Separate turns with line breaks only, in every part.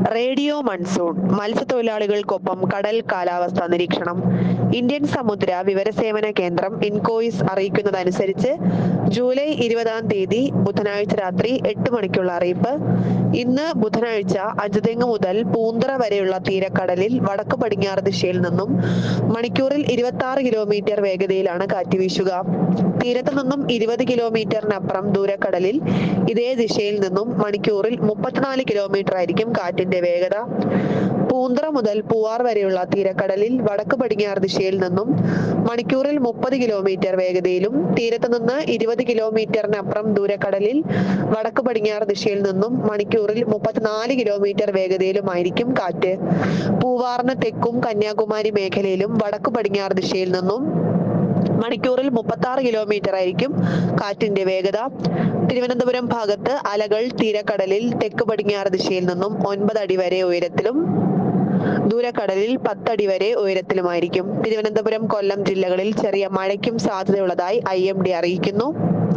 radio monsoon മത്സ്യത്തൊഴിലാളികൾക്കൊപ്പം കടൽ കാലാവസ്ഥാ നിരീക്ഷണം ഇന്ത്യൻ സമുദ്ര വിവരസേവന കേന്ദ്രം ഇൻകോയിസ് അറിയിക്കുന്നതനുസരിച്ച് ജൂലൈ ഇരുപതാം തീയതി ബുധനാഴ്ച രാത്രി എട്ട് മണിക്കുള്ള അറിയിപ്പ് ഇന്ന് ബുധനാഴ്ച അഞ്ചുതെങ്ങ് മുതൽ പൂന്തറ വരെയുള്ള തീരക്കടലിൽ വടക്ക് പടിഞ്ഞാറ് ദിശയിൽ നിന്നും മണിക്കൂറിൽ ഇരുപത്തി ആറ് കിലോമീറ്റർ വേഗതയിലാണ് കാറ്റ് വീശുക തീരത്തു നിന്നും ഇരുപത് കിലോമീറ്ററിനപ്പുറം ദൂരക്കടലിൽ ഇതേ ദിശയിൽ നിന്നും മണിക്കൂറിൽ മുപ്പത്തിനാല് കിലോമീറ്റർ ആയിരിക്കും കാറ്റിന്റെ വേഗത പൂന്തറ മുതൽ പൂവാർ വരെയുള്ള തീരക്കടലിൽ വടക്ക് പടിഞ്ഞാറ് ദിശയിൽ നിന്നും മണിക്കൂറിൽ മുപ്പത് കിലോമീറ്റർ വേഗതയിലും തീരത്ത് നിന്ന് ഇരുപത് കിലോമീറ്ററിനപ്പുറം ദൂരക്കടലിൽ വടക്ക് പടിഞ്ഞാറ് ദിശയിൽ നിന്നും മണിക്കൂറിൽ മുപ്പത്തിനാല് കിലോമീറ്റർ വേഗതയിലുമായിരിക്കും കാറ്റ് പൂവാറിന് തെക്കും കന്യാകുമാരി മേഖലയിലും വടക്ക് പടിഞ്ഞാറ് ദിശയിൽ നിന്നും മണിക്കൂറിൽ മുപ്പത്തി ആറ് കിലോമീറ്റർ ആയിരിക്കും കാറ്റിന്റെ വേഗത തിരുവനന്തപുരം ഭാഗത്ത് അലകൾ തീരക്കടലിൽ തെക്ക് പടിഞ്ഞാറ് ദിശയിൽ നിന്നും ഒൻപത് അടി വരെ ഉയരത്തിലും ദൂരക്കടലിൽ പത്തടി വരെ ഉയരത്തിലുമായിരിക്കും തിരുവനന്തപുരം കൊല്ലം ജില്ലകളിൽ ചെറിയ മഴയ്ക്കും സാധ്യതയുള്ളതായി ഐ എം ഡി അറിയിക്കുന്നു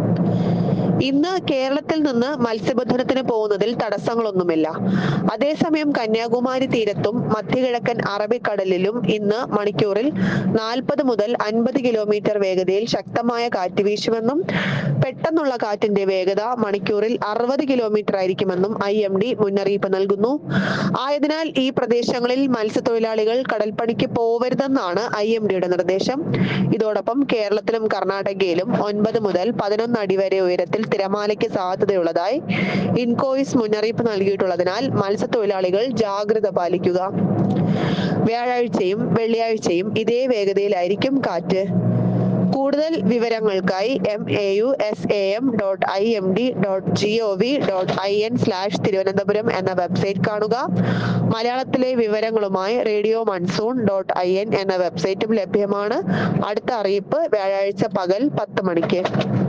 ഇന്ന് കേരളത്തിൽ നിന്ന് മത്സ്യബന്ധനത്തിന് പോകുന്നതിൽ തടസ്സങ്ങളൊന്നുമില്ല അതേസമയം കന്യാകുമാരി തീരത്തും മധ്യകിഴക്കൻ അറബിക്കടലിലും ഇന്ന് മണിക്കൂറിൽ നാൽപ്പത് മുതൽ അൻപത് കിലോമീറ്റർ വേഗതയിൽ ശക്തമായ കാറ്റ് വീശുമെന്നും പെട്ടെന്നുള്ള കാറ്റിന്റെ വേഗത മണിക്കൂറിൽ അറുപത് കിലോമീറ്റർ ആയിരിക്കുമെന്നും ഐ എം ഡി മുന്നറിയിപ്പ് നൽകുന്നു ആയതിനാൽ ഈ പ്രദേശങ്ങളിൽ മത്സ്യത്തൊഴിലാളികൾ കടൽപ്പണിക്ക് പോവരുതെന്നാണ് ഐ എം ഡിയുടെ നിർദ്ദേശം ഇതോടൊപ്പം കേരളത്തിലും കർണാടകയിലും ഒൻപത് മുതൽ പതിനൊന്ന് അടി വരെ ഉയരത്തിൽ തിരമാലയ്ക്ക് സാധ്യതയുള്ളതായി ഇൻകോയിസ് മുന്നറിയിപ്പ് നൽകിയിട്ടുള്ളതിനാൽ മത്സ്യത്തൊഴിലാളികൾ ജാഗ്രത പാലിക്കുക വ്യാഴാഴ്ചയും വെള്ളിയാഴ്ചയും ഇതേ വേഗതയിലായിരിക്കും കാറ്റ് കൂടുതൽ വിവരങ്ങൾക്കായി M A U S A M dot I M D dot G O V dot I N slash Thiruvananthapuram എന്ന വെബ്സൈറ്റ് കാണുക മലയാളത്തിലെ വിവരങ്ങളുമായി radio monsoon dot I N എന്ന വെബ്സൈറ്റും ലഭ്യമാണ് അടുത്ത അറിയിപ്പ് വ്യാഴാഴ്ച പകൽ പത്ത് മണിക്ക്